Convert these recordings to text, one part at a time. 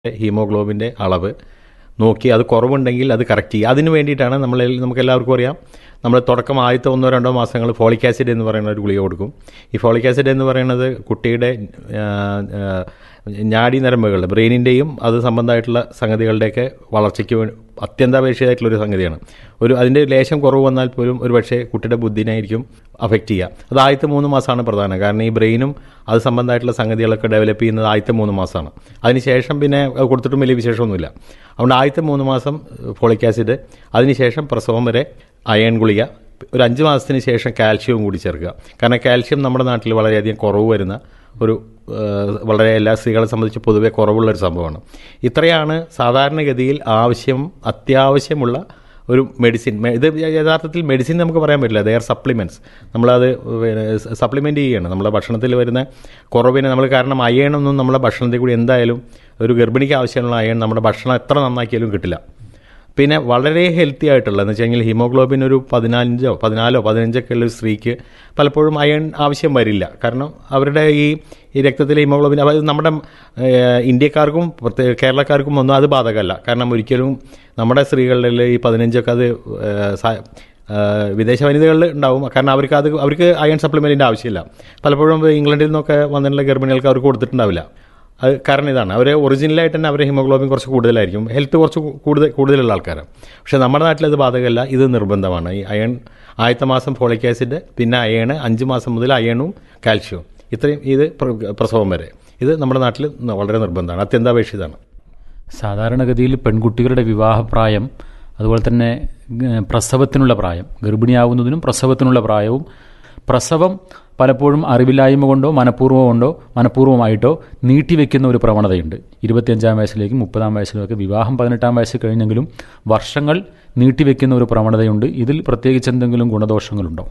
ഹീമോഗ്ലോബിൻ്റെ അളവ് നോക്കി അത് കുറവുണ്ടെങ്കിൽ അത് കറക്റ്റ് ചെയ്യുക അതിന് വേണ്ടിയിട്ടാണ് നമ്മൾ നമുക്ക് എല്ലാവർക്കും അറിയാം നമ്മൾ തുടക്കം ആദ്യത്തെ ഒന്നോ രണ്ടോ മാസങ്ങൾ ഫോളിക് ആസിഡ് എന്ന് പറയുന്ന ഒരു ഗുളിക കൊടുക്കും ഈ ഫോളിക് ആസിഡ് എന്ന് പറയുന്നത് കുട്ടിയുടെ ആ, ആ, ഞാടി നരമ്പുകളുടെ ബ്രെയിനിൻ്റെയും അത് സംബന്ധമായിട്ടുള്ള സംഗതികളുടെയൊക്കെ വളർച്ചയ്ക്ക് വേ- അത്യന്താപേക്ഷിതമായിട്ടുള്ളൊരു സംഗതിയാണ് ഒരു അതിൻ്റെ ലേശം കുറവ് വന്നാൽ പോലും ഒരു പക്ഷേ കുട്ടിയുടെ ബുദ്ധിനായിരിക്കും അഫക്റ്റ് ചെയ്യുക അത് ആദ്യത്തെ മൂന്ന് മാസമാണ് പ്രധാനം കാരണം ഈ ബ്രെയിനും അത് സംബന്ധമായിട്ടുള്ള സംഗതികളൊക്കെ ഡെവലപ്പ് ചെയ്യുന്നത് ആദ്യത്തെ മൂന്ന് മാസമാണ് അതിനുശേഷം പിന്നെ അത് കൊടുത്തിട്ടും വലിയ വിശേഷമൊന്നുമില്ല അതുകൊണ്ട് ആദ്യത്തെ മൂന്ന് മാസം ഫോളിക് ആസിഡ് അതിനുശേഷം പ്രസവം വരെ അയൺ ഗുളിക ഒരു അഞ്ച് മാസത്തിന് ശേഷം കാൽഷ്യവും കൂടി ചേർക്കുക കാരണം കാൽഷ്യം നമ്മുടെ നാട്ടിൽ വളരെയധികം കുറവ് വരുന്ന ഒരു ഏഹ്, വളരെ എല്ലാ സ്ത്രീകളെ സംബന്ധിച്ച് പൊതുവെ കുറവുള്ള ഒരു സംഭവമാണ് ഇത്രയാണ് സാധാരണഗതിയിൽ ആവശ്യം അത്യാവശ്യമുള്ള ഒരു മെഡിസിൻ മെ- ഇത് യഥാർത്ഥത്തിൽ മെഡിസിൻ നമുക്ക് പറയാൻ പറ്റില്ല ദയർ സപ്ലിമെൻറ്റ്സ് നമ്മളത് സപ്ലിമെൻ്റ് ചെയ്യുകയാണ് നമ്മുടെ ഭക്ഷണത്തിൽ വരുന്ന കുറവിനെ നമ്മൾ കാരണം അയണൊന്നും നമ്മുടെ ഭക്ഷണത്തിൽ കൂടി എന്തായാലും ഒരു ഗർഭിണിക്ക് ആവശ്യമുള്ള അയൺ നമ്മുടെ ഭക്ഷണം എത്ര നന്നാക്കിയാലും കിട്ടില്ല പിന്നെ വളരെ ഹെൽത്തി ആയിട്ടുള്ള എന്ന് വെച്ച് കഴിഞ്ഞാൽ ഹീമോഗ്ലോബിൻ ഒരു പതിനഞ്ചോ പതിനാലോ പതിനഞ്ചൊക്കെ ഉള്ള ഒരു സ്ത്രീക്ക് പലപ്പോഴും അയൺ ആവശ്യം വരില്ല കാരണം അവരുടെ ഈ ഈ രക്തത്തിലെ ഹീമോഗ്ലോബിൻ അതായത് നമ്മുടെ ഏഹ്, ഇന്ത്യക്കാർക്കും പ്രത്യേക കേരളക്കാർക്കും ഒന്നും അത് ബാധകമല്ല കാരണം ഒരിക്കലും നമ്മുടെ സ്ത്രീകളിൽ ഈ പതിനഞ്ചൊക്കെ അത് ഏഹ്, സ- ഏഹ്, വിദേശ വനിതകളിൽ ഉണ്ടാവും കാരണം അവർക്ക് അത് അവർക്ക് അയൺ സപ്ലിമെൻറ്റിൻ്റെ ആവശ്യമില്ല പലപ്പോഴും ഇംഗ്ലണ്ടിൽ നിന്നൊക്കെ വന്നിട്ടുള്ള ഗർഭിണികൾക്ക് അവർക്ക് കൊടുത്തിട്ടുണ്ടാവില്ല അത് കാരണം ഇതാണ് അവർ ഒറിജിനലായിട്ട് തന്നെ അവരുടെ ഹീമോഗ്ലോബിൻ കുറച്ച് കൂടുതലായിരിക്കും ഹെൽത്ത് കുറച്ച് കൂടുതൽ കൂടുതലുള്ള ആൾക്കാരാണ് പക്ഷേ നമ്മുടെ നാട്ടിൽ അത് ബാധകമല്ല ഇത് നിർബന്ധമാണ് ഈ അയൺ ആദ്യത്തെ മാസം ഫോളിക് ആസിഡ് പിന്നെ അയണ് അഞ്ച് മാസം മുതൽ അയണും കാൽഷ്യവും ഇത്രയും ഇത് പ്ര- പ്രസവം വരെ ഇത് നമ്മുടെ നാട്ടിൽ വളരെ നിർബന്ധമാണ് അത്യന്താപേക്ഷിതമാണ് സാധാരണഗതിയിൽ പെൺകുട്ടികളുടെ വിവാഹപ്രായം അതുപോലെ തന്നെ ഏഹ്, പ്രസവത്തിനുള്ള പ്രായം ഗർഭിണിയാവുന്നതിനും പ്രസവത്തിനുള്ള പ്രായവും പ്രസവം പലപ്പോഴും അറിവില്ലായ്മ കൊണ്ടോ മനഃപൂർവ്വം കൊണ്ടോ മനഃപൂർവ്വമായിട്ടോ നീട്ടിവെക്കുന്ന ഒരു പ്രവണതയുണ്ട് ഇരുപത്തിയഞ്ചാം വയസ്സിലേക്കും മുപ്പതാം വയസ്സിലുമൊക്കെ വിവാഹം പതിനെട്ടാം വയസ്സ് കഴിഞ്ഞെങ്കിലും വർഷങ്ങൾ നീട്ടിവെക്കുന്ന ഒരു പ്രവണതയുണ്ട് ഇതിൽ പ്രത്യേകിച്ച് എന്തെങ്കിലും ഗുണദോഷങ്ങളുണ്ടോ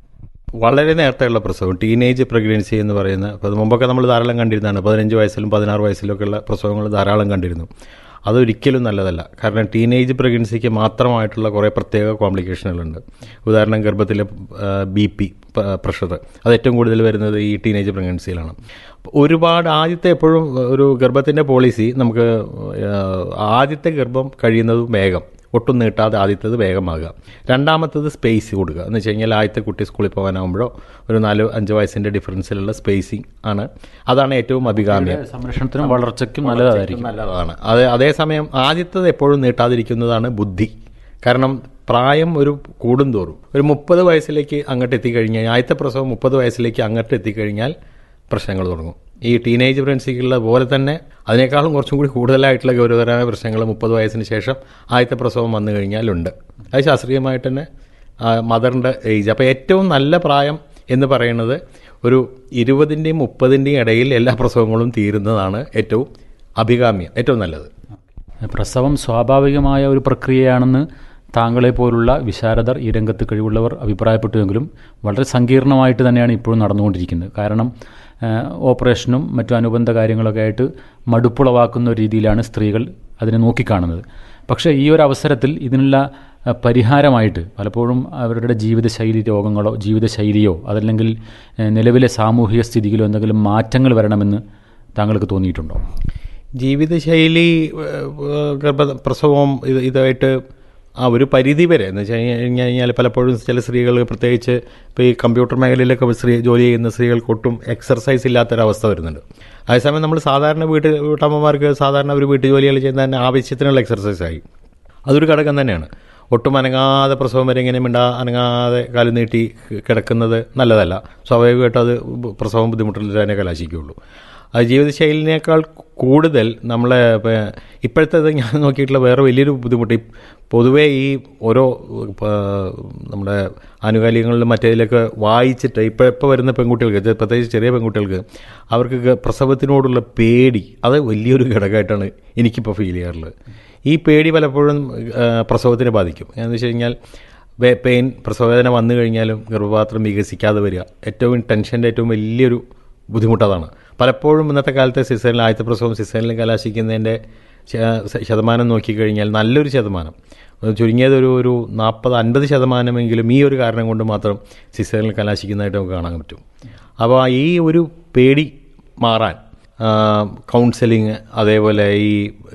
വളരെ നേരത്തെയുള്ള പ്രസവം ടീനേജ് പ്രഗ്നൻസി എന്ന് പറയുന്ന അപ്പോൾ അത് മുമ്പൊക്കെ നമ്മൾ ധാരാളം കണ്ടിരുന്നതാണ് പതിനഞ്ച് വയസ്സിലും പതിനാറ് വയസ്സിലൊക്കെ ഉള്ള പ്രസവങ്ങൾ ധാരാളം കണ്ടിരുന്നു അതൊരിക്കലും നല്ലതല്ല കാരണം ടീനേജ് പ്രഗ്നൻസിക്ക് മാത്രമായിട്ടുള്ള കുറേ പ്രത്യേക കോംപ്ലിക്കേഷനുകളുണ്ട് ഉദാഹരണം ഗർഭത്തിലെ ബി പി പ്രഷർ അത് ഏറ്റവും കൂടുതൽ വരുന്നത് ഈ ടീനേജ് പ്രഗ്നൻസിയിലാണ് ഒരുപാട് ആദ്യത്തെ എപ്പോഴും ഒരു ഗർഭത്തിൻ്റെ പോളിസി നമുക്ക് ആ, ആദ്യത്തെ ഗർഭം കഴിയുന്നതും വേഗം ഒട്ടും നീട്ടാതെ ആദ്യത്തേത് വേഗമാകുക രണ്ടാമത്തത് സ്പേസ് കൊടുക്കുക എന്ന് വെച്ച് കഴിഞ്ഞാൽ ആദ്യത്തെ കുട്ടി സ്കൂളിൽ പോകാനാകുമ്പോഴോ ഒരു നാല് അഞ്ച് വയസ്സിൻ്റെ ഡിഫറൻസിലുള്ള സ്പേസിങ് ആണ് അതാണ് ഏറ്റവും അഭികാമ്യം സംരക്ഷണത്തിനും വളർച്ചയ്ക്കും നല്ലതായിരിക്കും നല്ലതാണ് അത് അതേസമയം ആദ്യത്തേത് എപ്പോഴും നീട്ടാതിരിക്കുന്നതാണ് ബുദ്ധി കാരണം പ്രായം ഒരു കൂടുന്തോറും ഒരു മുപ്പത് വയസ്സിലേക്ക് അങ്ങോട്ട് എത്തിക്കഴിഞ്ഞാൽ ആദ്യത്തെ പ്രസവം മുപ്പത് വയസ്സിലേക്ക് അങ്ങോട്ട് എത്തിക്കഴിഞ്ഞാൽ പ്രശ്നങ്ങൾ തുടങ്ങും ഈ ടീനേജ് പ്രഗ്നൻസിക്കുള്ള പോലെ തന്നെ അതിനേക്കാളും കുറച്ചും കൂടി കൂടുതലായിട്ടുള്ള ഗൗരവകരമായ പ്രശ്നങ്ങൾ മുപ്പത് വയസ്സിന് ശേഷം ആദ്യത്തെ പ്രസവം വന്നു കഴിഞ്ഞാലുണ്ട് അത് ശാസ്ത്രീയമായിട്ട് തന്നെ മദറിൻ്റെ ഏജ് അപ്പോൾ ഏറ്റവും നല്ല പ്രായം എന്ന് പറയുന്നത് ഒരു ഇരുപതിൻ്റെയും മുപ്പതിൻ്റെയും ഇടയിൽ എല്ലാ പ്രസവങ്ങളും തീരുന്നതാണ് ഏറ്റവും അഭികാമ്യം ഏറ്റവും നല്ലത് പ്രസവം സ്വാഭാവികമായ ഒരു പ്രക്രിയയാണെന്ന് താങ്കളെ പോലുള്ള വിശാരദർ ഈ രംഗത്ത് കഴിവുള്ളവർ അഭിപ്രായപ്പെട്ടുവെങ്കിലും വളരെ സങ്കീർണമായിട്ട് തന്നെയാണ് ഇപ്പോഴും നടന്നുകൊണ്ടിരിക്കുന്നത് കാരണം ആ, ഓപ്പറേഷനും മറ്റു അനുബന്ധ കാര്യങ്ങളൊക്കെ ആയിട്ട് മടുപ്പുളവാക്കുന്ന ഒരു രീതിയിലാണ് സ്ത്രീകൾ അതിനെ നോക്കിക്കാണുന്നത് പക്ഷേ ഈ ഒരു അവസരത്തിൽ ഇതിനുള്ള ആ, പരിഹാരമായിട്ട് പലപ്പോഴും അവരുടെ ജീവിതശൈലി രോഗങ്ങളോ ജീവിതശൈലിയോ അതല്ലെങ്കിൽ ആ, നിലവിലെ സാമൂഹിക സ്ഥിതിയിലോ എന്തെങ്കിലും മാറ്റങ്ങൾ വരണമെന്ന് താങ്കൾക്ക് തോന്നിയിട്ടുണ്ടോ ജീവിതശൈലി ഏഹ്, ഏഹ്, ഗർഭ പ്രസവം ഇത് ഇതായിട്ട് ആ ഒരു പരിധി വരെ എന്ന് വെച്ച് കഴിഞ്ഞ് കഴിഞ്ഞാൽ പലപ്പോഴും ചില സ്ത്രീകൾ പ്രത്യേകിച്ച് ഇപ്പോൾ ഈ കമ്പ്യൂട്ടർ മേഖലയിലൊക്കെ സ്ത്രീ ജോലി ചെയ്യുന്ന സ്ത്രീകൾക്ക് ഒട്ടും എക്സർസൈസ് ഇല്ലാത്തൊരവസ്ഥ വരുന്നുണ്ട് അതേസമയം നമ്മൾ സാധാരണ വീട്ടിൽ വീട്ടമ്മമാർക്ക് സാധാരണ ഒരു വീട്ടു ജോലികൾ ചെയ്യുന്ന തന്നെ ആവശ്യത്തിനുള്ള എക്സർസൈസ് ആയി അതൊരു ഘടകം തന്നെയാണ് ഒട്ടും അനങ്ങാതെ പ്രസവം വരെ ഇങ്ങനെ മിണ്ടാ അനങ്ങാതെ കാലം നീട്ടി കിടക്കുന്നത് നല്ലതല്ല സ്വാഭാവികമായിട്ടും അത് പ്രസവം ബുദ്ധിമുട്ടിൽ തന്നെ കലാശിക്കുകയുള്ളൂ അത് ജീവിതശൈലിനേക്കാൾ കൂടുതൽ നമ്മളെ ഇപ്പം ഇപ്പോഴത്തെ ഞാൻ നോക്കിയിട്ടുള്ള വേറെ വലിയൊരു ബുദ്ധിമുട്ട് ഈ പൊതുവേ ഈ ഓരോ ഇപ്പം നമ്മുടെ ആനുകാലികങ്ങളിലും മറ്റേതിലൊക്കെ വായിച്ചിട്ട് ഇപ്പോൾ ഇപ്പോൾ വരുന്ന പെൺകുട്ടികൾക്ക് ഇത് പ്രത്യേകിച്ച് ചെറിയ പെൺകുട്ടികൾക്ക് അവർക്ക് ഗ- പ്രസവത്തിനോടുള്ള പേടി അത് വലിയൊരു ഘടകമായിട്ടാണ് എനിക്കിപ്പോൾ ഫീൽ ചെയ്യാറുള്ളത് ഈ പേടി പലപ്പോഴും ആ, പ്രസവത്തിനെ ബാധിക്കും എന്ന് വെച്ച് കഴിഞ്ഞാൽ വേ- പെയിൻ പ്രസവവേദന വന്നു കഴിഞ്ഞാലും ഗർഭപാത്രം വികസിക്കാതെ വരിക ഏറ്റവും ടെൻഷൻ്റെ ഏറ്റവും വലിയൊരു ബുദ്ധിമുട്ട് അതാണ് പലപ്പോഴും ഇന്നത്തെ കാലത്തെ സിസേറിൽ ആദ്യത്തെ പ്രസവം സിസേറിൽ കലാശിക്കുന്നതിൻ്റെ ശ- ശതമാനം നോക്കിക്കഴിഞ്ഞാൽ നല്ലൊരു ശതമാനം അത് ചുരുങ്ങിയത് ഒരു ഒരു നാൽപ്പത് അൻപത് ശതമാനമെങ്കിലും ഈ ഒരു കാരണം കൊണ്ട് മാത്രം സിസേറിൽ കലാശിക്കുന്നതായിട്ട് നമുക്ക് കാണാൻ പറ്റും അപ്പോൾ ഈ ഒരു പേടി മാറാൻ കൗൺസിലിങ് അതേപോലെ ഈ